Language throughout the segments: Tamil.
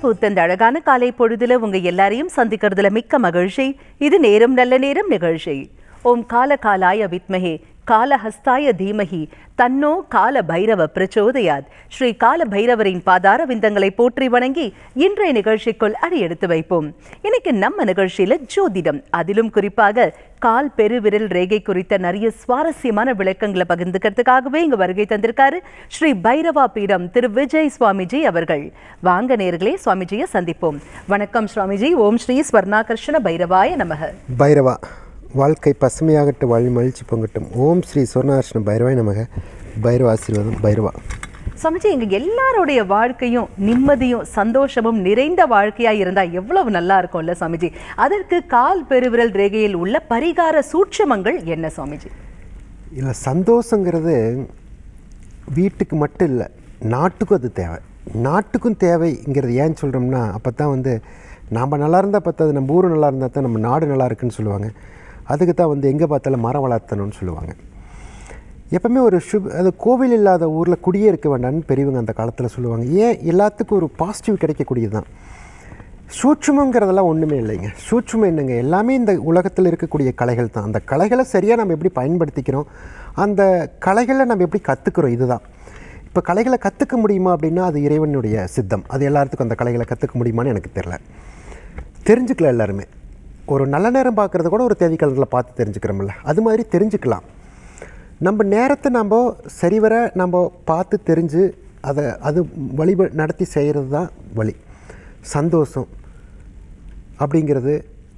பூத்த இந்த அழகான காலை பொழுதுல உங்க எல்லாரையும் சந்திக்கிறதுல மிக்க மகிழ்ச்சி இது நேரம் நல்ல நேரம் நிகழ்ச்சி ஓம் கால காலாய வித்மஹே காலஹஸ்தாய தீமஹி தன்னோ கால பைரவ பிரச்சோதயாத் ஸ்ரீ கால பைரவரின் பாதார விந்தங்களை போற்றி வணங்கி இன்றைய நிகழ்ச்சிக்குள் அடியெடுத்து வைப்போம் இன்னைக்கு நம்ம நிகழ்ச்சியில ஜோதிடம் அதிலும் குறிப்பாக கால் பெருவிரல் ரேகை குறித்த நிறைய சுவாரஸ்யமான விளக்கங்களை பகிர்ந்துக்கிறதுக்காகவே இங்க வருகை தந்திருக்காரு ஸ்ரீ பைரவா பீடம் திரு விஜய் சுவாமிஜி அவர்கள் வாங்க நேர்களே சுவாமிஜியை சந்திப்போம் வணக்கம் சுவாமிஜி ஓம் ஸ்ரீ ஸ்வர்ணாகர்ஷண பைரவாய நமக பைரவா வாழ்க்கை பசுமையாகட்டும் வாழ் மகிழ்ச்சி பொங்கட்டும் ஓம் ஸ்ரீ சொர்ணார்ஷ்ண பைரவாய் நமக பைரவ ஆசீர்வாதம் பைரவா சுவாமிஜி எங்க எல்லாருடைய வாழ்க்கையும் நிம்மதியும் சந்தோஷமும் நிறைந்த வாழ்க்கையா இருந்தா எவ்வளவு நல்லா இருக்கும்ல சுவாமிஜி அதற்கு கால் பெருவிரல் ரேகையில் உள்ள பரிகார சூட்சமங்கள் என்ன சுவாமிஜி இல்லை சந்தோஷங்கிறது வீட்டுக்கு மட்டும் இல்லை நாட்டுக்கும் அது தேவை நாட்டுக்கும் தேவைங்கிறது ஏன் சொல்கிறோம்னா அப்போ தான் வந்து நாம் நல்லா இருந்தால் பத்தாது நம்ம ஊர் நல்லா இருந்தால் தான் நம்ம நாடு நல்லா இருக்குன்னு சொல்லுவாங்க அதுக்கு தான் வந்து எங்கே பார்த்தாலும் மரம் வளர்த்தணும்னு சொல்லுவாங்க எப்பவுமே ஒரு சுப் அது கோவில் இல்லாத ஊரில் குடியே இருக்க வேண்டாம்னு பெரியவங்க அந்த காலத்தில் சொல்லுவாங்க ஏன் எல்லாத்துக்கும் ஒரு பாசிட்டிவ் கிடைக்கக்கூடியது தான் சூட்சுமங்கிறதெல்லாம் ஒன்றுமே இல்லைங்க சூட்சுமம் என்னங்க எல்லாமே இந்த உலகத்தில் இருக்கக்கூடிய கலைகள் தான் அந்த கலைகளை சரியாக நம்ம எப்படி பயன்படுத்திக்கிறோம் அந்த கலைகளை நம்ம எப்படி கற்றுக்குறோம் இதுதான் இப்போ கலைகளை கற்றுக்க முடியுமா அப்படின்னா அது இறைவனுடைய சித்தம் அது எல்லாத்துக்கும் அந்த கலைகளை கற்றுக்க முடியுமான்னு எனக்கு தெரில தெரிஞ்சுக்கலாம் எல்லாருமே ஒரு நல்ல நேரம் பார்க்குறத கூட ஒரு தேதிக்காலத்தில் பார்த்து தெரிஞ்சுக்கிறோம்ல அது மாதிரி தெரிஞ்சுக்கலாம் நம்ம நேரத்தை நம்ம சரிவர நம்ம பார்த்து தெரிஞ்சு அதை அது வழி நடத்தி செய்கிறது தான் வழி சந்தோஷம் அப்படிங்கிறது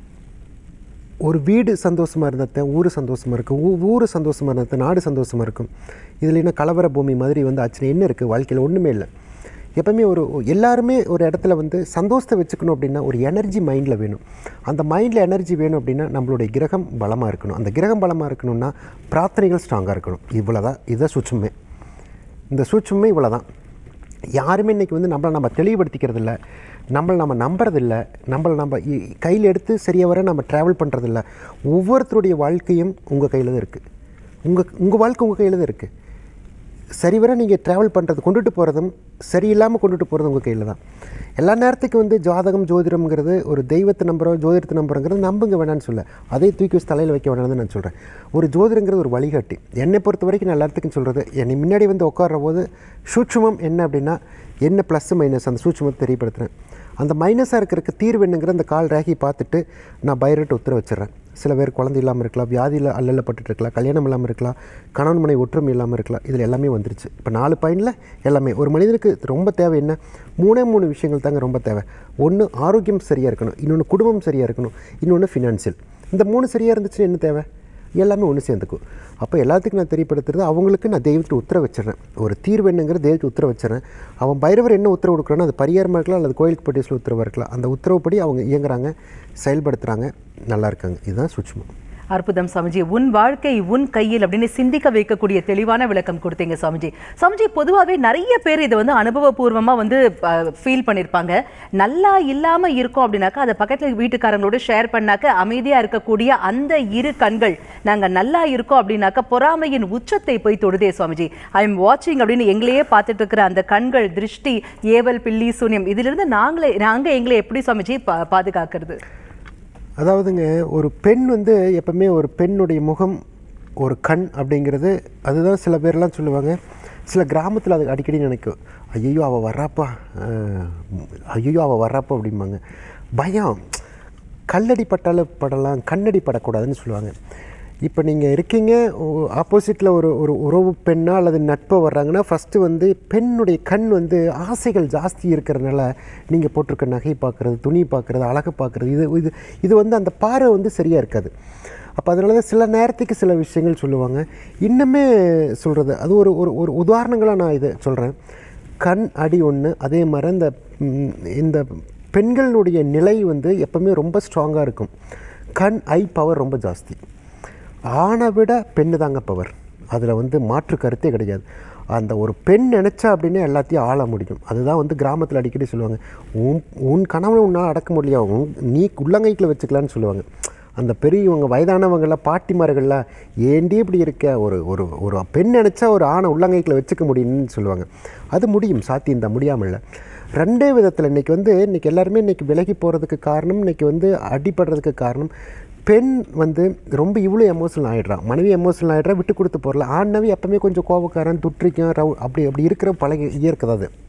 ஒரு வீடு சந்தோஷமாக இருந்தால் ஊர் சந்தோஷமாக இருக்கும் ஊ ஊர் சந்தோஷமாக இருந்தால் நாடு சந்தோஷமாக இருக்கும் இதில் என்ன கலவர பூமி மாதிரி வந்து ஆச்சுன்னா என்ன இருக்குது வாழ்க்கையில் ஒன்றுமே இல்லை எப்பவுமே ஒரு எல்லாருமே ஒரு இடத்துல வந்து சந்தோஷத்தை வச்சுக்கணும் அப்படின்னா ஒரு எனர்ஜி மைண்டில் வேணும் அந்த மைண்டில் எனர்ஜி வேணும் அப்படின்னா நம்மளுடைய கிரகம் பலமாக இருக்கணும் அந்த கிரகம் பலமாக இருக்கணும்னா பிரார்த்தனைகள் ஸ்ட்ராங்காக இருக்கணும் இவ்வளோ தான் இதுதான் சூட்சுமே இந்த சூட்சுமே இவ்வளோ தான் யாருமே இன்றைக்கி வந்து நம்மளை நம்ம தெளிவுபடுத்திக்கிறது இல்லை நம்மளை நம்ம நம்புறதில்ல நம்மளை நம்ம இ- கையில் எடுத்து சரியாக வர நம்ம ட்ராவல் பண்ணுறதில்ல ஒவ்வொருத்தருடைய வாழ்க்கையும் உங்கள் கையில் தான் இருக்குது உங்கள் உங்கள் வாழ்க்கை உங்கள் கையில் தான் இருக்குது சரிவர நீங்கள் ட்ராவல் பண்ணுறது கொண்டுட்டு போகிறதும் சரியில்லாமல் கொண்டுட்டு போகிறது உங்கள் கையில் தான் எல்லா நேரத்துக்கு வந்து ஜாதகம் ஜோதிடம்ங்கிறது ஒரு தெய்வத்தை நம்புகிறோம் ஜோதிடத்தை நம்புறோங்கிறது நம்புங்க வேணான்னு சொல்ல அதை தூக்கி வச்சு தலையில் வைக்க வேணாம்னு நான் சொல்கிறேன் ஒரு ஜோதிடங்கிறது ஒரு வழிகாட்டி என்னை பொறுத்த வரைக்கும் நான் எல்லாத்துக்கும் சொல்கிறது என்னை முன்னாடி வந்து உட்கார்ற போது சூட்சுமம் என்ன அப்படின்னா என்ன ப்ளஸ் மைனஸ் அந்த சூட்சுமத்தை தெரியப்படுத்துகிறேன் அந்த மைனஸாக இருக்கிறதுக்கு தீர்வு என்னங்கிற அந்த கால் ரேகி பார்த்துட்டு நான் பைரட்டு உத்தரவு வச்சிடுறேன் சில பேர் குழந்தை இல்லாமல் இருக்கலாம் வியாதியில் அல்லல்லப்பட்டு இருக்கலாம் கல்யாணம் இல்லாமல் இருக்கலாம் கணவன் மனை ஒற்றுமை இல்லாமல் இருக்கலாம் இதில் எல்லாமே வந்துருச்சு இப்போ நாலு பாயிண்டில் எல்லாமே ஒரு மனிதனுக்கு ரொம்ப தேவை என்ன மூணே மூணு விஷயங்கள் தாங்க ரொம்ப தேவை ஒன்று ஆரோக்கியம் சரியாக இருக்கணும் இன்னொன்று குடும்பம் சரியாக இருக்கணும் இன்னொன்று ஃபினான்ஷியல் இந்த மூணு சரியாக இருந்துச்சுன்னா என்ன தேவை எல்லாமே ஒன்று சேர்ந்துக்கும் அப்போ எல்லாத்துக்கும் நான் தெரியப்படுத்துறது அவங்களுக்கு நான் தெய்வத்தை உத்தரவு வச்சிடுறேன் ஒரு தீர்வு என்னங்கிற தெய்வத்தை உத்தரவு வச்சிடுறேன் அவன் பைரவர் என்ன உத்தரவு கொடுக்குறானோ அது பரிகாரமாக இருக்கலாம் அல்லது கோயிலுக்கு பட்டியல் உத்தரவாக இருக்கலாம் அந்த உத்தரவுப்படி அவங்க இயங்குறாங்க செயல்படுத்துகிறாங்க நல்லா இருக்காங்க இதுதான் சூட்சுமம் அற்புதம் சுவாமிஜி உன் வாழ்க்கை உன் கையில் அப்படின்னு சிந்திக்க வைக்கக்கூடிய தெளிவான விளக்கம் கொடுத்தீங்க சுவாமிஜி சுவாமிஜி பொதுவாகவே நிறைய பேர் இதை வந்து அனுபவபூர்வமா வந்து ஃபீல் பண்ணியிருப்பாங்க நல்லா இல்லாம இருக்கோம் அப்படின்னாக்கா அதை பக்கத்துல வீட்டுக்காரங்களோட ஷேர் பண்ணாக்க அமைதியா இருக்கக்கூடிய அந்த இரு கண்கள் நாங்க நல்லா இருக்கோம் அப்படின்னாக்கா பொறாமையின் உச்சத்தை போய் தொடுதே சுவாமிஜி ஐ எம் வாட்சிங் அப்படின்னு எங்களையே பார்த்துட்டு இருக்கிற அந்த கண்கள் திருஷ்டி ஏவல் பில்லி சூன்யம் இதிலிருந்து நாங்களே நாங்க எங்களை எப்படி சுவாமிஜி பா- பாதுகாக்கிறது அதாவதுங்க ஒரு பெண் வந்து எப்பவுமே ஒரு பெண்ணுடைய முகம் ஒரு கண் அப்படிங்கிறது அதுதான் சில பேர்லாம் சொல்லுவாங்க சில கிராமத்தில் அது அடிக்கடி நினைக்கும் ஐயோ அவள் வர்றாப்பா ஐயோ அவள் வர்றாப்பா அப்படிம்பாங்க பயம் கல்லடி பட்டாலும் படலாம் கண்ணடி படக்கூடாதுன்னு சொல்லுவாங்க இப்போ நீங்கள் இருக்கீங்க ஆப்போசிட்டில் ஒரு ஒரு உறவு பெண்ணா அல்லது நட்போ வர்றாங்கன்னா ஃபஸ்ட்டு வந்து பெண்ணுடைய கண் வந்து ஆசைகள் ஜாஸ்தி இருக்கிறதுனால நீங்கள் போட்டிருக்க நகை பார்க்குறது துணி பார்க்குறது அழகு பார்க்குறது இது இது இது வந்து அந்த பார்வை வந்து சரியாக இருக்காது அப்போ அதனால தான் சில நேரத்துக்கு சில விஷயங்கள் சொல்லுவாங்க இன்னுமே சொல்கிறது அது ஒரு ஒரு ஒரு உதாரணங்களாக நான் இதை சொல்கிறேன் கண் அடி ஒன்று அதே மாதிரி இந்த ம், இந்த பெண்களுடைய நிலை வந்து எப்பவுமே ரொம்ப ஸ்ட்ராங்காக இருக்கும் கண் ஐ பவர் ரொம்ப ஜாஸ்தி ஆணை விட பெண்ணு தாங்க பவர் அதில் வந்து மாற்று கருத்தே கிடையாது அந்த ஒரு பெண் நினச்சா அப்படின்னா எல்லாத்தையும் ஆள முடியும் அதுதான் வந்து கிராமத்தில் அடிக்கடி சொல்லுவாங்க உன் உன் கணவனை உன்னால் அடக்க முடியல உன் நீ உள்ளங்கைக்கில் வச்சுக்கலான்னு சொல்லுவாங்க அந்த பெரியவங்க வயதானவங்களாம் பாட்டிமார்கள்லாம் ஏண்டி இப்படி இருக்க ஒரு ஒரு ஒரு பெண் நினச்சா ஒரு ஆணை உள்ளங்கைக்கில் வச்சுக்க முடியும்னு சொல்லுவாங்க அது முடியும் சாத்தியம் தான் முடியாமல் இல்லை ரெண்டே விதத்தில் இன்றைக்கி வந்து இன்றைக்கி எல்லாருமே இன்றைக்கி விலகி போகிறதுக்கு காரணம் இன்றைக்கி வந்து அடிபடுறதுக்கு காரணம் பெண் வந்து ரொம்ப இவ்வளோ எமோஷனல் ஆகிடுறான் மனைவி எமோஷனல் ஆகிடுறா விட்டு கொடுத்து போகிறல ஆண்னவி எப்பவுமே கொஞ்சம் கோபக்காரன் துற்றிக்கும் ரவு அப்படி அப்படி இருக்கிற பழக இயற்கை தான் அது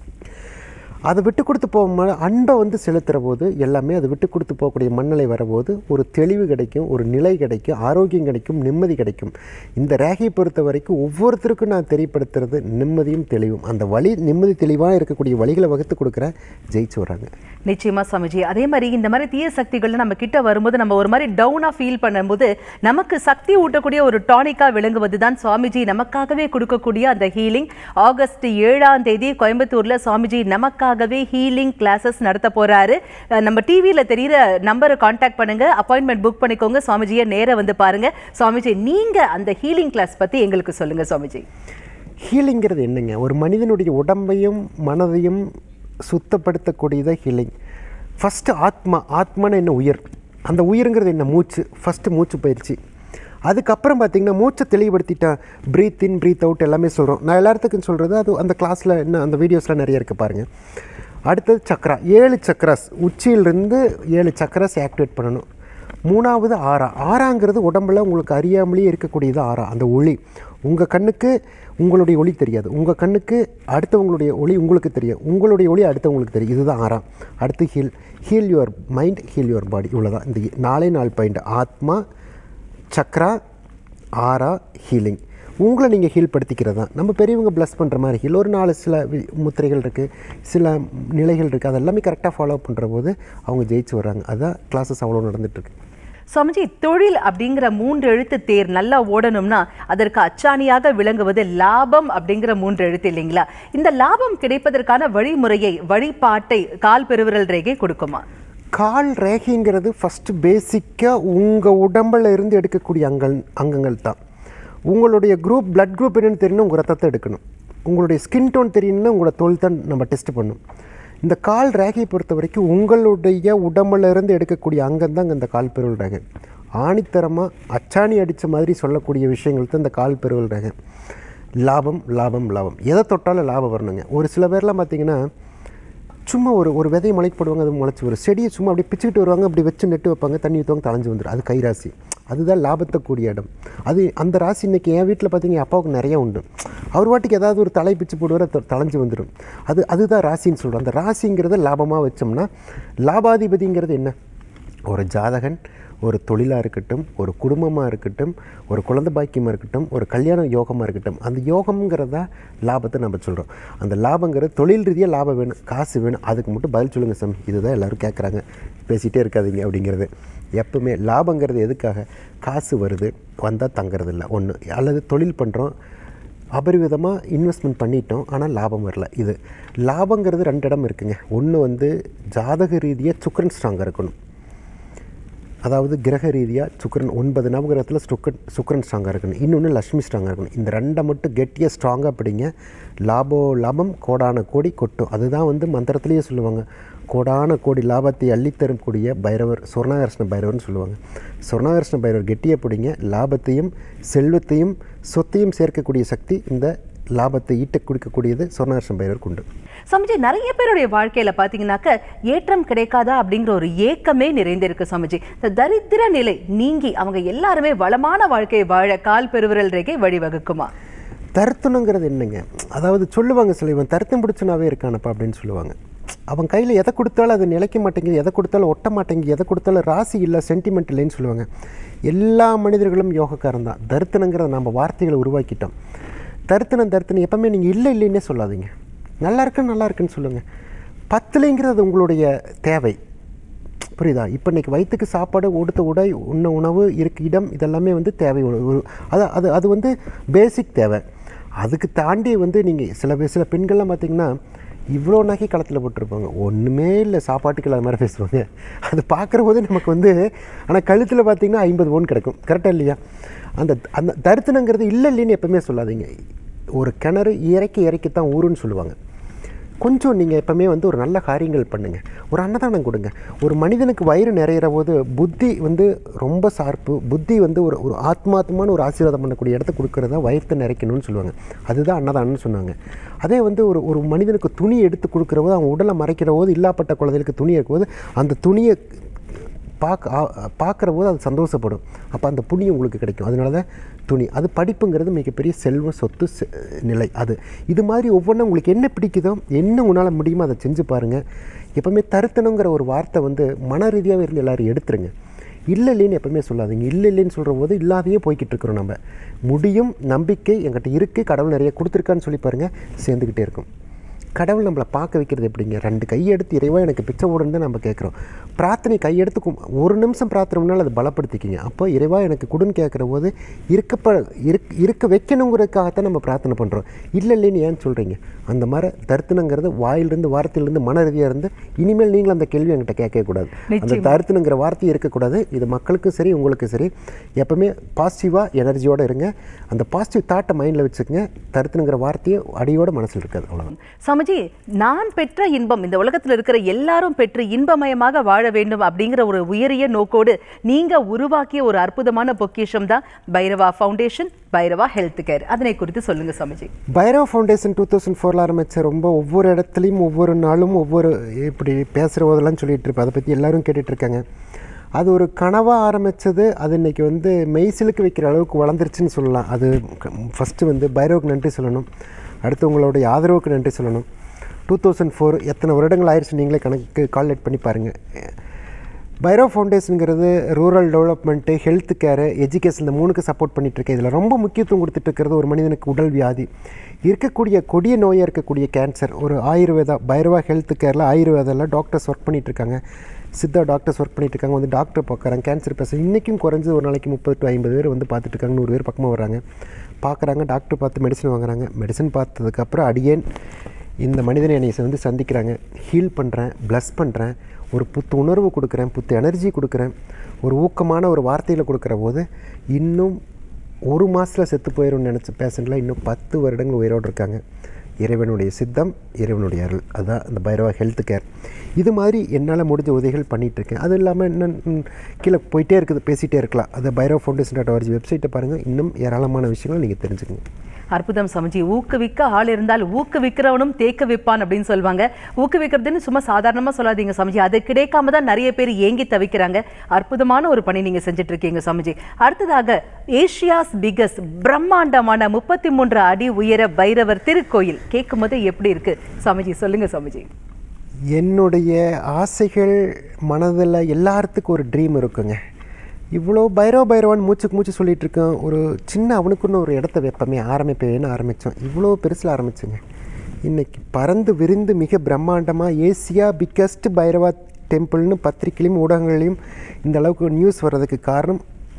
அதை விட்டு கொடுத்து போகும்போது அன்பை வந்து செலுத்துகிற போது எல்லாமே அதை விட்டு கொடுத்து போகக்கூடிய மண்ணலை வரபோது ஒரு தெளிவு கிடைக்கும் ஒரு நிலை கிடைக்கும் ஆரோக்கியம் கிடைக்கும் நிம்மதி கிடைக்கும் இந்த ரேகையை பொறுத்த வரைக்கும் ஒவ்வொருத்தருக்கும் நான் தெரியப்படுத்துறது நிம்மதியும் தெளிவும் அந்த வழி நிம்மதி தெளிவாக இருக்கக்கூடிய வழிகளை வகுத்து கொடுக்குற ஜெயிச்சு வராங்க நிச்சயமா சுவாமிஜி அதே மாதிரி இந்த மாதிரி தீய சக்திகள் நம்ம கிட்ட வரும்போது நம்ம ஒரு மாதிரி டவுனா ஃபீல் பண்ணும்போது நமக்கு சக்தி ஊட்டக்கூடிய ஒரு டானிக்கா விளங்குவது தான் சுவாமிஜி நமக்காகவே கொடுக்கக்கூடிய அந்த ஹீலிங் ஆகஸ்ட் ஏழாம் தேதி கோயம்புத்தூர்ல சுவாமிஜி நமக்காகவே ஹீலிங் கிளாஸஸ் நடத்த போறாரு அஹ் நம்ம டிவியில தெரியுற நம்பரை காண்டாக்ட் பண்ணுங்க அப்பாயின்மெண்ட் புக் பண்ணிக்கோங்க சுவாமிஜியை நேரா வந்து பாருங்க சுவாமிஜி நீங்க அந்த ஹீலிங் கிளாஸ் பத்தி எங்களுக்கு சொல்லுங்க சுவாமிஜி ஹீலிங்கிறது என்னங்க ஒரு மனிதனுடைய உடம்பையும் மனதையும் சுத்தப்படுத்தக்கூடியது ஹீலிங் ஃபஸ்ட்டு ஆத்மா ஆத்மான்னு என்ன உயிர் அந்த உயிருங்கிறது என்ன மூச்சு ஃபஸ்ட்டு மூச்சு பயிற்சி அதுக்கப்புறம் பார்த்தீங்கன்னா மூச்சை தெளிவுபடுத்திட்டேன் ப்ரீத் இன் ப்ரீத் அவுட் எல்லாமே சொல்கிறோம் நான் எல்லாத்துக்கும் சொல்கிறது அது அந்த கிளாஸில் இன்னும் அந்த வீடியோஸ்லாம் நிறைய இருக்குது பாருங்கள் அடுத்தது சக்ரா ஏழு சக்ராஸ் உச்சியிலிருந்து ஏழு சக்ராஸ் ஆக்டிவேட் பண்ணணும் மூணாவது ஆறா ஆறாங்கிறது உடம்புல உங்களுக்கு அறியாமலேயே இருக்கக்கூடியது ஆறா அந்த ஒளி உங்கள் கண்ணுக்கு உங்களுடைய ஒளி தெரியாது உங்கள் கண்ணுக்கு அடுத்தவங்களுடைய ஒளி உங்களுக்கு தெரியும் உங்களுடைய ஒளி அடுத்தவங்களுக்கு தெரியும் இதுதான் ஆறாம் அடுத்து heal heal your mind heal your body இவ்வளோதான் இந்த நாலே நாலு பாயிண்ட் ஆத்மா சக்ரா ஆரா ஹீலிங் உங்களை நீங்கள் ஹீல் படுத்திக்கிறது தான் நம்ம பெரியவங்க ப்ளஸ் பண்ணுற மாதிரி ஹீல் ஒரு நாலு சில வி- முத்திரைகள் இருக்குது சில நிலைகள் இருக்குது அதெல்லாமே கரெக்டாக ஃபாலோ பண்ணுற போது அவங்க ஜெயிச்சு வர்றாங்க அதுதான் கிளாஸஸ் அவ்வளோ நடந்துட்டுருக்கு சுவாமிஜி தொழில் அப்படிங்கிற மூன்று எழுத்து தேர் நல்லா ஓடணும்னா அதற்கு அச்சாணியாக விளங்குவது லாபம் அப்படிங்கிற மூன்று எழுத்து இல்லைங்களா இந்த லாபம் கிடைப்பதற்கான வழிமுறையை வழிபாட்டை கால் பெருவிரல் ரேகை கொடுக்குமா கால் ரேகைங்கிறது ஃபஸ்ட்டு பேசிக்காக உங்கள் உடம்புல இருந்து எடுக்கக்கூடிய அங்கள் அங்கங்கள் தான் உங்களுடைய குரூப் பிளட் குரூப் என்னன்னு தெரியணும் உங்கள் ரத்தத்தை எடுக்கணும் உங்களுடைய ஸ்கின் டோன் தெரியணும்னா உங்களோட தோல் தான் நம்ம டெஸ்ட் பண்ணும் இந்த கால் ரேகையை பொறுத்த வரைக்கும் உங்களுடைய உடம்புல இருந்து எடுக்கக்கூடிய அங்கம் தான் இந்த கால் பெருவல் ரேகை ஆணித்தரமாக அச்சாணி அடித்த மாதிரி சொல்லக்கூடிய விஷயங்கள் தான் இந்த கால் பெருவல் ரேகை லாபம் லாபம் லாபம் எதை தொட்டாலும் லாபம் வரணுங்க ஒரு சில பேர்லாம் பார்த்தீங்கன்னா சும்மா ஒரு ஒரு விதையை முளைக்கு போடுவாங்க அது முளைச்சி வரும் செடியை சும்மா அப்படியே பிச்சுக்கிட்டு வருவாங்க அப்படி வச்சு நெட்டு வைப்பாங்க தண்ணி ஊற்றுவாங்க தளைஞ்சு வந்துடும் அது கை ராசி அதுதான் லாபத்தை கூடிய இடம் அது அந்த ராசி இன்னைக்கு என் வீட்டில் பார்த்தீங்க என் அப்பாவுக்கு நிறைய உண்டு அவர் வாட்டிக்கு ஏதாவது ஒரு தலை பிச்சு போடுவார் அது தளைஞ்சு வந்துடும் அது அதுதான் ராசின்னு சொல்கிறோம் அந்த ராசிங்கிறத லாபமாக வச்சோம்னா லாபாதிபதிங்கிறது என்ன ஒரு ஜாதகன் ஒரு தொழிலாக இருக்கட்டும் ஒரு குடும்பமாக இருக்கட்டும் ஒரு குழந்தை பாக்கியமாக இருக்கட்டும் ஒரு கல்யாண யோகமாக இருக்கட்டும் அந்த யோகம்ங்கிறதா லாபத்தை நம்ம சொல்கிறோம் அந்த லாபங்கிறது தொழில் ரீதியாக லாபம் வேணும் காசு வேணும் அதுக்கு மட்டும் பதில் சொல்லுங்கள் சாமி இதுதான் எல்லோரும் கேட்குறாங்க பேசிகிட்டே இருக்காதீங்க அப்படிங்கிறது எப்பவுமே லாபங்கிறது எதுக்காக காசு வருது வந்தால் தங்குறது இல்லை ஒன்று அல்லது தொழில் பண்ணுறோம் அபரிவிதமாக இன்வெஸ்ட்மெண்ட் பண்ணிட்டோம் ஆனால் லாபம் வரல இது லாபங்கிறது ரெண்டு இடம் இருக்குங்க ஒன்று வந்து ஜாதக ரீதியாக சுக்கரன் ஸ்ட்ராங்காக இருக்கணும் அதாவது கிரக ரீதியாக சுக்கரன் ஒன்பது நவகிரகத்தில் சுக்கரன் சுக்கரன் ஸ்ட்ராங்காக இருக்கணும் இன்னொன்று லக்ஷ்மி ஸ்ட்ராங்காக இருக்கணும் இந்த ரெண்டை மட்டும் கெட்டியாக ஸ்ட்ராங்காக பிடிங்க லாபோ லாபம் கோடான கோடி கொட்டும் அதுதான் வந்து மந்திரத்திலேயே சொல்லுவாங்க கோடான கோடி லாபத்தை அள்ளித்தரக்கூடிய பைரவர் சொர்ணாகர்ஷ்ண பைரவர்னு சொல்லுவாங்க சொர்ணாகர்ஷ்ண பைரவர் கெட்டியாக பிடிங்க லாபத்தையும் செல்வத்தையும் சொத்தையும் சேர்க்கக்கூடிய சக்தி இந்த லாபத்தை ஈட்ட கொடுக்கக்கூடியது சொர்ணாகர்ஷ்ண பைரவருக்கு உண்டு சமஜி நிறைய பேருடைய வாழ்க்கையில பாத்தீங்கன்னாக்க ஏற்றம் கிடைக்காதா அப்படிங்கிற ஒரு ஏக்கமே நிறைந்திருக்கு சமஜி இந்த தரித்திர நிலை நீங்கி அவங்க எல்லாருமே வளமான வாழ்க்கையை வாழ கால் பெருவிரல் ரேகை வழிவகுக்குமா தருத்தணுங்கிறது என்னங்க அதாவது சொல்லுவாங்க சில இவன் தருத்தம் பிடிச்சனாவே இருக்கானப்பா அப்படின்னு சொல்லுவாங்க அவன் கையில் எதை கொடுத்தாலும் அது நிலைக்க மாட்டேங்குது எதை கொடுத்தாலும் ஒட்ட மாட்டேங்குது எதை கொடுத்தாலும் ராசி இல்லை சென்டிமெண்ட் இல்லைன்னு சொல்லுவாங்க எல்லா மனிதர்களும் யோகக்காரன் தான் தருத்தனங்கிறத நம்ம வார்த்தைகளை உருவாக்கிட்டோம் தருத்தனம் தருத்தனம் எப்பவுமே நீங்கள் இல்லை இல்லைன்னே சொல்லாதீங்க நல்லா இருக்குன்னு நல்லா இருக்குன்னு சொல்லுங்கள் பத்துலைங்கிறது உங்களுடைய தேவை புரியுதா இப்போ இன்னைக்கு வயிற்றுக்கு சாப்பாடு உடுத்த உடை உண்ண உணவு இருக்கு இடம் இதெல்லாமே வந்து தேவை ஒரு ஒரு- அது அது அது வந்து பேசிக் தேவை அதுக்கு தாண்டி வந்து நீங்கள் சில பேர் சில பெண்கள்லாம் பார்த்தீங்கன்னா இவ்வளோ நகை களத்தில் போட்டிருப்பாங்க ஒன்றுமே இல்லை சாப்பாட்டுக்கு இல்லாத மாதிரி பேசுவாங்க அது பார்க்குற போது நமக்கு வந்து ஆனால் கழுத்தில் பார்த்தீங்கன்னா ஐம்பது பவுன் கிடக்கும் கரெக்டாக இல்லையா அந்த அந்த தருத்தனங்கிறது இல்லை இல்லைன்னு எப்பவுமே சொல்லாதீங்க ஒரு கிணறு இறக்கி இறக்கி தான் ஊருன்னு சொல்லுவாங்க கொஞ்சம் நீங்கள் எப்பவுமே வந்து ஒரு நல்ல காரியங்கள் பண்ணுங்கள் ஒரு அன்னதானம் கொடுங்க ஒரு மனிதனுக்கு வயிறு நிறையிற போது புத்தி வந்து ரொம்ப சார்பு புத்தி வந்து ஒரு ஒரு ஆத்மாத்மான ஒரு ஆசீர்வாதம் பண்ணக்கூடிய இடத்த கொடுக்கறதா வயிற்றை நிறைக்கணும்னு சொல்லுவாங்க அதுதான் அன்னதானம்னு சொன்னாங்க அதே வந்து ஒரு ஒரு மனிதனுக்கு துணி எடுத்து கொடுக்குற போது அவன் உடலை மறைக்கிற போது இல்லாப்பட்ட குழந்தைகளுக்கு துணி இருக்கும்போது அந்த துணியை பார்க்க பார்க்குற போது அது சந்தோஷப்படும் அப்போ அந்த புண்ணியம் உங்களுக்கு கிடைக்கும் அதனால தான் துணி அது படிப்புங்கிறது மிகப்பெரிய செல்வ சொத்து செ- நிலை அது இது மாதிரி ஒவ்வொன்றும் உங்களுக்கு என்ன பிடிக்குதோ என்ன உங்களால் முடியுமோ அதை செஞ்சு பாருங்கள் எப்பவுமே தருத்தணுங்கிற ஒரு வார்த்தை வந்து மன ரீதியாகவே இருந்து எல்லாரும் எடுத்துருங்க இல்லை இல்லைன்னு எப்பவுமே சொல்லாதீங்க இல்லை இல்லைன்னு சொல்கிற போது இல்லாதையே போய்கிட்டு இருக்கிறோம் நம்ம முடியும் நம்பிக்கை என்கிட்ட இருக்குது கடவுள் நிறைய கொடுத்துருக்கான்னு சொல்லி பாருங்கள் சேர்ந்துக்கிட்டே இருக்கும் கடவுள் நம்மளை பார்க்க வைக்கிறது எப்படிங்க ரெண்டு கையெடுத்து இறைவா எனக்கு பிச்சை ஓடுன்னு தான் நம்ம கேட்குறோம் பிரார்த்தனை கையெடுத்து கும்- ஒரு நிமிஷம் பிரார்த்தனைனால அதை பலப்படுத்திக்கிங்க அப்போ இறைவா எனக்கு கொடுன்னு கேட்குற போது இருக்கப்ப இருக் இருக்க வைக்கணுங்கிறதுக்காகத்தான் நம்ம பிரார்த்தனை பண்ணுறோம் இல்லை இல்லைன்னு ஏன் சொல்கிறீங்க அந்த மாதிரி தருத்தனங்கிறது வாயிலிருந்து வார்த்தையிலிருந்து மன ரீதியாக இருந்து இனிமேல் நீங்களும் அந்த கேள்வி என்கிட்ட கேட்கவே கூடாது அந்த தருத்தனுங்கிற வார்த்தை இருக்கக்கூடாது இது மக்களுக்கும் சரி உங்களுக்கும் சரி எப்பவுமே பாசிட்டிவாக எனர்ஜியோடு இருங்க அந்த பாசிட்டிவ் தாட்டை மைண்டில் வச்சுக்கோங்க தருத்தனுங்கிற வார்த்தையை அடியோட மனசில் இருக்காது அவ்வளோதான் சமஜி நான் பெற்ற இன்பம் இந்த உலகத்தில் இருக்கிற எல்லாரும் பெற்று இன்பமயமாக வாழ வேண்டும் அப்படிங்கிற ஒரு உயரிய நோக்கோடு நீங்க உருவாக்கிய ஒரு அற்புதமான பொக்கிஷம் தான் Bhairava foundation Bhairava health care அதனை குறித்து சொல்லுங்க சமஜி பைரவ் ஃபவுண்டேஷன் டூ தௌசண்ட் ஃபோரில் ஆரம்பித்த ரொம்ப ஒவ்வொரு இடத்துலையும் ஒவ்வொரு நாளும் ஒவ்வொரு இப்படி பேசுகிற போதெல்லாம் சொல்லிட்டு இருப்பேன் அதை பற்றி எல்லாரும் கேட்டுட்டு இருக்காங்க அது ஒரு கனவாக ஆரம்பித்தது அது இன்னைக்கு வந்து மெய்சிலுக்கு வைக்கிற அளவுக்கு வளர்ந்துருச்சுன்னு சொல்லலாம் அது ஃபஸ்ட்டு வந்து பைரவுக்கு நன்றி சொல்லணும் அடுத்து உங்களுடைய ஆதரவுக்கு நன்றி சொல்லணும் டூ தௌசண்ட் ஃபோர் எத்தனை வருடங்கள் ஆயிடுச்சு நீங்களே கணக்கு கால்குலேட் பண்ணி பாருங்கள் பைரோ ஃபவுண்டேஷனுங்கிறது rural development health care education இந்த மூணுக்கு சப்போர்ட் பண்ணிகிட்ருக்கேன் இதில் ரொம்ப முக்கியத்துவம் கொடுத்துட்டு இருக்கிறது ஒரு மனிதனுக்கு உடல் வியாதி இருக்கக்கூடிய கொடிய நோயாக இருக்கக்கூடிய கேன்சர் ஒரு ஆயுர்வேதா பைரவா ஹெல்த் கேரில் ஆயுர்வேதாவில் டாக்டர்ஸ் ஒர்க் பண்ணிகிட்ருக்காங்க சித்தா டாக்டர்ஸ் ஒர்க் பண்ணிட்டு இருக்காங்க வந்து டாக்டர் பார்க்குறாங்க கேன்சர் பேச இன்றைக்கும் குறைஞ்சது ஒரு நாளைக்கு முப்பது டு ஐம்பது பேர் வந்து பார்த்துட்டு இருக்காங்க நூறு பேர் பக்கமாக வராங்க பார்க்குறாங்க டாக்டர் பார்த்து மெடிசன் வாங்குறாங்க மெடிசன் பார்த்ததுக்கப்புறம் அடியேன் இந்த மனிதனை என்னை வந்து சந்திக்கிறாங்க ஹீல் பண்ணுறேன் ப்ளஸ் பண்ணுறேன் ஒரு புத்து உணர்வு கொடுக்குறேன் புத்து எனர்ஜி கொடுக்குறேன் ஒரு ஊக்கமான ஒரு வார்த்தையில் கொடுக்குற போது இன்னும் ஒரு மாதத்தில் செத்து போயிடும்னு நினச்ச பேஷண்ட்டில் இன்னும் பத்து வருடங்கள் உயிரோடு இருக்காங்க இறைவனுடைய சித்தம் இறைவனுடைய அருள் அதுதான் இந்த பைரவா ஹெல்த் கேர் இது மாதிரி என்னால் முடிஞ்ச உதவிகள் பண்ணிகிட்டு இருக்கேன் அது இல்லாமல் இன்னும் ம், கீழே போயிட்டே இருக்குது பேசிகிட்டே இருக்கலாம் அது பைரவா ஃபவுண்டேஷன் டாட் ஆர்ஜி வெப்சைட்டை பாருங்கள் இன்னும் ஏராளமான விஷயங்கள் நீங்கள் தெரிஞ்சுக்கங்க அற்புதம் சமஜி ஊக்குவிக்க ஆள் இருந்தால் ஊக்குவிக்கிறவனும் தேக்க வைப்பான் அப்படின்னு சொல்லுவாங்க ஊக்குவிக்கிறதுன்னு சும்மா சாதாரணமா சொல்லாதீங்க சமஜி அது கிடைக்காம தான் நிறைய பேர் ஏங்கி தவிக்கிறாங்க அற்புதமான ஒரு பணி நீங்க செஞ்சுட்டு இருக்கீங்க சமஜி அடுத்ததாக ஏஷியாஸ் பிகஸ்ட் பிரம்மாண்டமான முப்பத்தி மூன்று அடி உயர பைரவர் திருக்கோயில் கேட்கும் போது எப்படி இருக்கு சமஜி சொல்லுங்க சமஜி என்னுடைய ஆசைகள் மனதில் எல்லாத்துக்கும் ஒரு ட்ரீம் இருக்குங்க இவ்வளோ பைரவ பைரவான்னு மூச்சுக்கு மூச்சு சொல்லிட்டு இருக்கேன் ஒரு சின்ன அவனுக்குன்னு ஒரு இடத்த வைப்பமே ஆரம்பிப்பேன்னு ஆரம்பித்தோம் இவ்வளோ பெருசில் ஆரம்பிச்சுங்க இன்னைக்கு பறந்து விரிந்து மிக பிரம்மாண்டமாக ஏசியா பிக்கஸ்ட் பைரவா டெம்பிள்னு பத்திரிக்கையிலையும் ஊடகங்களையும் இந்த அளவுக்கு நியூஸ் வர்றதுக்கு காரணம்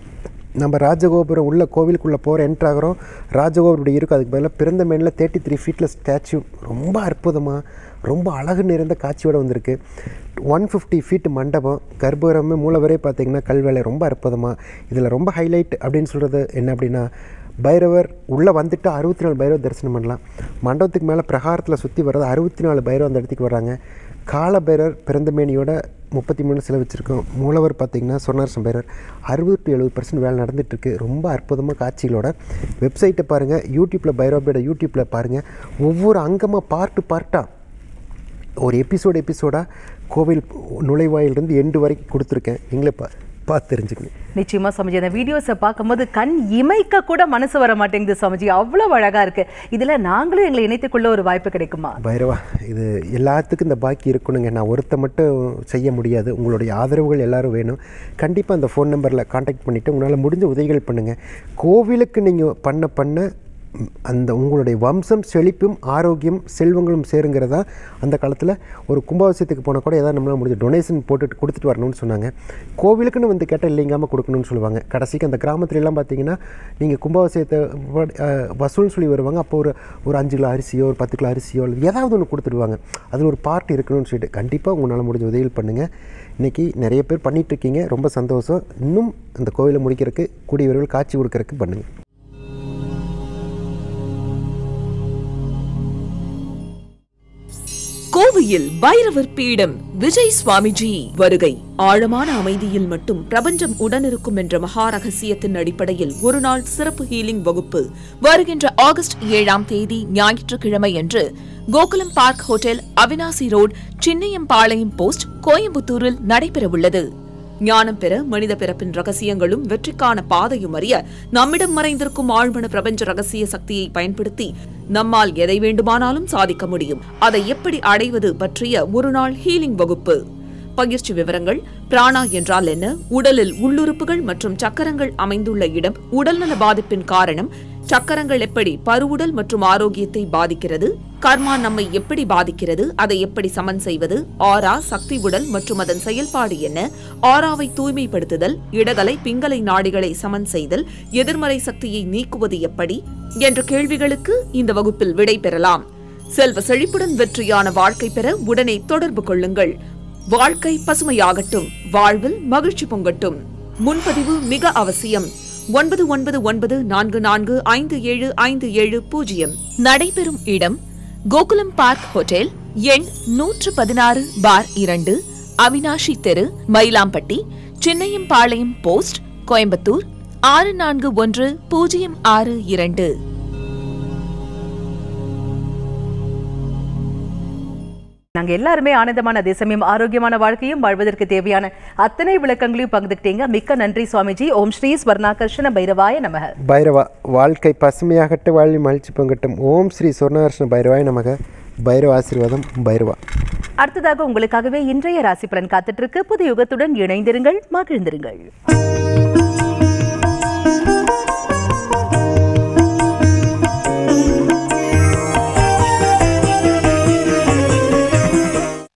நம்ம ராஜகோபுரம் உள்ள கோவிலுக்குள்ளே போகிற என்ட்ரு ஆகிறோம் ராஜகோபுரம் இருக்கும் அதுக்கு பதிலாக பிறந்த மேனில் தேர்ட்டி த்ரீ ஃபீட்டில் ஸ்டாச்சு ரொம்ப அற்புதமாக ரொம்ப அழகு நிறைந்த காட்சியோடு வந்திருக்கு ஒன் ஃபிஃப்டி ஃபீட் மண்டபம் கர்ப்பூரமே மூலவரே பார்த்தீங்கன்னா கல்வேலை ரொம்ப அற்புதமாக இதில் ரொம்ப ஹைலைட் அப்படின்னு சொல்கிறது என்ன அப்படின்னா பைரவர் உள்ளே வந்துட்டு அறுபத்தி நாலு பைரவர் தரிசனம் பண்ணலாம் மண்டபத்துக்கு மேலே பிரகாரத்தில் சுற்றி வர்றது அறுபத்தி நாலு பைரவர் அந்த இடத்துக்கு வர்றாங்க கால பைரவர் பிறந்த மேனியோட முப்பத்தி மூணு சிலை வச்சுருக்கோம் மூலவர் பார்த்தீங்கன்னா சொன்னார் சம்பைரர் அறுபது டு எழுபது பர்சன்ட் வேலை நடந்துட்டுருக்கு ரொம்ப அற்புதமாக காட்சிகளோட வெப்சைட்டை பாருங்கள் யூடியூப்பில் பைரோபியோட யூடியூப்பில் பாருங்கள் ஒவ்வொரு அங்கமாக பார்ட்டு பார்ட்டாக ஒரு எபிசோடு எபிசோடாக கோவில் நுழைவாயிலிருந்து எண்டு வரைக்கும் கொடுத்துருக்கேன் நீங்களே பா பார்த்து தெரிஞ்சுக்கணும் நிச்சயமா சமஜி அந்த வீடியோஸை பார்க்கும்போது கண் இமைக்க கூட மனசு வர மாட்டேங்குது சமஜி அவ்வளவு அழகா இருக்கு இதுல நாங்களும் எங்களை இணைத்துக்கொள்ள ஒரு வாய்ப்பு கிடைக்குமா பைரவா இது எல்லாத்துக்கும் இந்த பாக்கி இருக்கணுங்க நான் ஒருத்த மட்டும் செய்ய முடியாது உங்களுடைய ஆதரவுகள் எல்லாரும் வேணும் கண்டிப்பாக அந்த ஃபோன் நம்பரில் காண்டாக்ட் பண்ணிவிட்டு உங்களால் முடிஞ்ச உதவிகள் பண்ணுங்கள் கோவிலுக்கு நீங்கள் பண்ண பண்ண ம், அந்த உங்களுடைய வம்சம் செழிப்பும் ஆரோக்கியம் செல்வங்களும் சேருங்கிறதா அந்த காலத்தில் ஒரு கும்பாபிஷேகத்துக்கு போனால் கூட ஏதாவது நம்மளால் முடிஞ்ச டொனேஷன் போட்டுட்டு கொடுத்துட்டு வரணும்னு சொன்னாங்க கோவிலுக்குன்னு வந்து கேட்டால் இல்லைங்காமல் கொடுக்கணும்னு சொல்லுவாங்க கடைசிக்கு அந்த கிராமத்துல எல்லாம் பார்த்தீங்கன்னா நீங்கள் கும்பாபிஷேகத்தை வ- அஹ், வசூல்னு சொல்லி வருவாங்க அப்போ ஒரு ஒரு அஞ்சு கிலோ அரிசியோ ஒரு பத்து கிலோ அரிசியோ அல்லது ஏதாவது ஒன்று கொடுத்துடுவாங்க அதில் ஒரு பார்ட் இருக்கணும்னு சொல்லிட்டு கண்டிப்பாக உங்களால் முடிஞ்ச உதவிகள் பண்ணுங்கள் இன்றைக்கி நிறைய பேர் பண்ணிட்டு இருக்கீங்க ரொம்ப சந்தோஷம் இன்னும் அந்த கோவிலை முடிக்கிறதுக்கு கூடிய விரைவில் காட்சி கொடுக்கறதுக்கு பண்ணுங்கள் கோவையில் பைரவர் பீடம் விஜய் சுவாமிஜி வருகை ஆழமான அமைதியில் மட்டும் பிரபஞ்சம் உடனிருக்கும் என்ற மகா ரகசியத்தின் அடிப்படையில் ஒரு நாள் சிறப்பு ஹீலிங் வகுப்பு வருகின்ற ஆகஸ்ட் ஏழாம் தேதி ஞாயிற்றுக்கிழமை அன்று Gokulam park hotel Avinashi road Chinniyampalayam post கோயம்புத்தூரில் நடைபெறவுள்ளது ஞானம் பெற மனித பிறப்பின் ரகசியங்களும் வெற்றிக்கான பாதையும் அறிய நம்மிடம் மறைந்திருக்கும் ஆழ்மன பிரபஞ்ச ரகசிய சக்தியை பயன்படுத்தி நம்மால் எதை வேண்டுமானாலும் சாதிக்க முடியும் அதை எப்படி அடைவது பற்றிய ஒரு நாள் ஹீலிங் வகுப்பு பயிற்சி விவரங்கள் பிராணா என்றால் என்ன உடலில் உள்ளுறுப்புகள் மற்றும் சக்கரங்கள் அமைந்துள்ள இடம் உடல்நல பாதிப்பின் காரணம் சக்கரங்கள் எப்படி பருவுடல் மற்றும் ஆரோக்கியத்தை பாதிக்கிறது கர்மா நம்மை எப்படி பாதிக்கிறது அதை எப்படி சமன் செய்வது ஆரா சக்தி உடல் மற்றும் அதன் செயல்பாடு என்ன ஆராவை தூய்மைப்படுத்துதல் இடகலை பிங்கலை நாடிகளை சமன் செய்தல் எதிர்மறை சக்தியை நீக்குவது எப்படி என்ற கேள்விகளுக்கு இந்த வகுப்பில் விடை பெறலாம் செல்வ செழிப்புடன் வெற்றியான வாழ்க்கை பெற உடனே தொடர்பு கொள்ளுங்கள் வாழ்க்கை பசுமையாகட்டும் வாழ்வில் மகிழ்ச்சி பொங்கட்டும் முன்பதிவு மிக அவசியம் ஒன்பது ஒன்பது ஒன்பது நான்கு நான்கு ஐந்து ஏழு ஐந்து ஏழு பூஜ்ஜியம் நடைபெறும் இடம் கோகுலம் பார்க் ஹோட்டல் எண் நூற்று பதினாறு பார் இரண்டு அவினாஷி தெரு மயிலாம்பட்டி சின்னையம்பாளையம் போஸ்ட் கோயம்புத்தூர் ஆறு நான்கு ஒன்று பூஜ்ஜியம் ஆறு இரண்டு நாங்க எல்லாருமே ஆனந்தமான அதே சமயம் ஆரோக்கியமான வாழ்க்கையும் வாழ்வதற்கு தேவையான அத்தனை விளக்கங்களையும் பகிர்ந்துக்கிட்டீங்க மிக்க நன்றி சுவாமிஜி ஓம் ஸ்ரீ ஸ்வர்ணாகர்ஷண பைரவாய நமக பைரவா வாழ்க்கை பசுமையாகட்டு வாழ்வி மகிழ்ச்சி பங்கட்டும் ஓம் ஸ்ரீ சொர்ணகர்ஷ்ண பைரவாய் நமக பைரவ ஆசீர்வாதம் பைரவா அடுத்ததாக உங்களுக்காகவே இன்றைய ராசி பலன் காத்துட்டு இருக்கு புது யுகத்துடன் இணைந்திருங்கள் மகிழ்ந்திருங்கள்